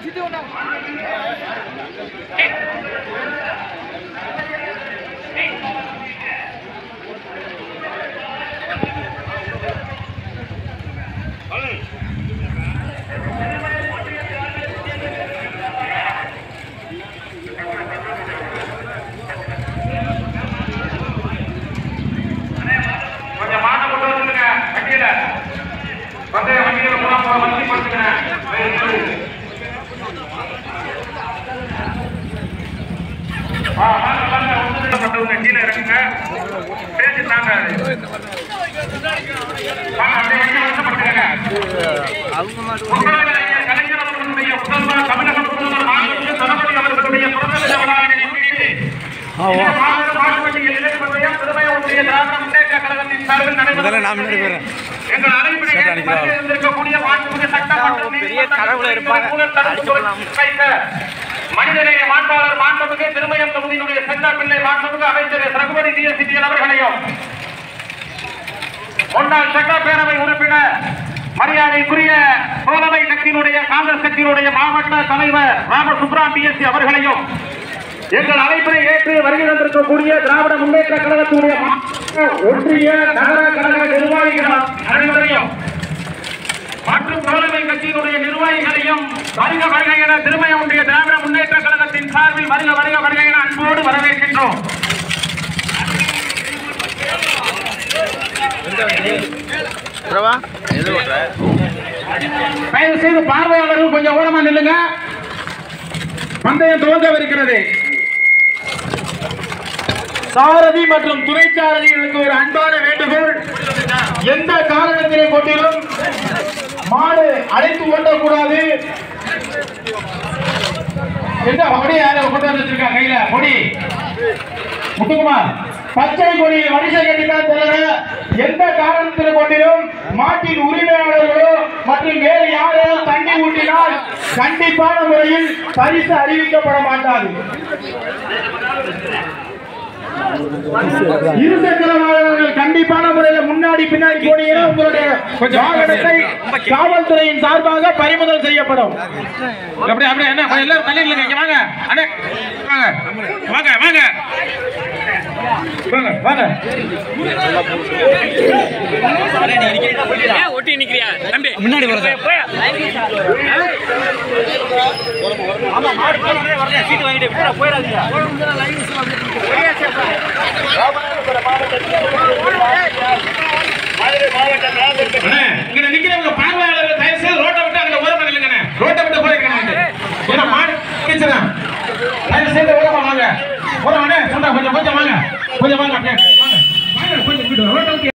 கொஞ்சம் மாட்ட கொண்டு வந்துருங்க வண்டியில பந்தய வண்டியில மூலம் போற வண்டி படுத்துக்கிறேன் கீழே இறங்குங்க பேசி தாங்க வாங்க, அப்படியே வண்டியில வந்து படுத்துக்கங்க. உங்களுடைய கலைஞர் அவர்களுடைய முதல்வர் தமிழக முதல்வர் மாண்புமிகு தளபதி அவர்களுடைய பிறந்த தின விழாவினை முன்னிட்டு இந்த மாபெரும் மாட்டுவண்டி எல்லை பந்தயம் திருமயமுடைய திராவிட முன்னேற்ற கழகத்தின் சார்பில் நடைபெறும் முதல்ல நான் முன்னாடி போயிடுறேன். எங்கள் அழைப்பினை சேட்டை ஏற்று அடிக்கிறா. வருகின்றிருக்கக்கூடிய மாண்புமிகு சட்ட மற்றும் பெரிய நீதிமன்ற கடவுளா இருப்பாங்க. ஊழல் தடுப்பு துறை வைத்த மனிதநேய மாண்பாளர் மாண்புமிகு திருமயம் தொகுதியினுடைய சென்றார் பிள்ளை மாண்புமிகு அமைச்சர் ரகுபதி டி எஸ் அவர்களையும் முன்னாள் சட்டப்பேரவை உறுப்பினர் மரியாதைக்குரிய சோதனை கட்சியினுடைய காங்கிரஸ் கட்சியினுடைய மாவட்ட தலைவர் ராம சுப்ராம் பிஎஸ்சி அவர்களையும் எங்கள் அழைப்பினை ஏற்று வருகை தந்திருக்கக்கூடிய திராவிட முன்னேற்ற கழகத்தினுடைய மாவட்ட, ஒன்றிய நகர கழக நிர்வாகிகள் அனைவரையும் மற்றும் தோழமை கட்சியினுடைய நிர்வாகிகளையும் வருக வருக என திருமய ஒன்றிய திராவிட முன்னேற்ற கழகத்தின் சார்பில் வருக வருக வருக என அன்போடு வரவேற்கின்றோம் பிரபா எது ஓட்டுற தயவு செய்து பார்வையாளர்கள் கொஞ்சம் ஓரமா நில்லுங்க பந்தயம் துவங்கவிருக்கிறது சாரதி மற்றும் துணை சாரதிகளுக்கு ஒரு அன்பான வேண்டுகோள் எந்த காரணத்தினை கொண்டிலும் மாடு அழைத்து ஓட்டக்கூடாது எங்க கொடி யாரை கொண்டு வந்துருக்கா கையில கொடி முத்துக்குமார் பச்சை கொடி வரிசை கட்டிதான் தவிர எந்த காரணத்தினை கொண்டிலும் மாட்டின் உரிமையாளர்களோ மற்றும் வேறு யாரையும் தண்ணி ஊட்டினால் கண்டிப்பான முறையில் பரிசு அறிவிக்கப்பட மாட்டாது இருசக்கர வாகனங்கள் கண்டிப்பான முறையில் முன்னாடி பின்னாடி போனீங்கன்னா உங்களுடைய வாகனத்தை காவல்துறையின் சார்பாக பறிமுதல் செய்யப்படும் அப்படியே அப்படியே என்ன கொஞ்சம் எல்லாரும் தள்ளி இல்லைங்க இங்க வாங்க அண்ணே வாங்க வாங்க வாங்க வாங்க வாங்க ஏன் ஒட்டி நிக்கிறியா தம்பி முன்னாடி போறதா சீட்டு வாங்கிட்டு விட்டுறா, போயிடாதீங்க அண்ணே இங்க நிக்கிறவங்க பார்வையாளர்கள் தயவு செய்து ரோட்டை விட்டு அங்க ஓரமா நில்லுங்கண்ணே ரோட்டை விட்டு போயிருக்கணும் ஏன்னா மாடு பிடிச்சதா தயவு செய்து ஓரமா வாங்க ஓரமா அண்ணே சொல்றேன் கொஞ்சம் கொஞ்சம் வாங்க கொஞ்சம் வாங்க அப்படியே வாங்க வாங்க கொஞ்சம் ரோட்டை விட்டு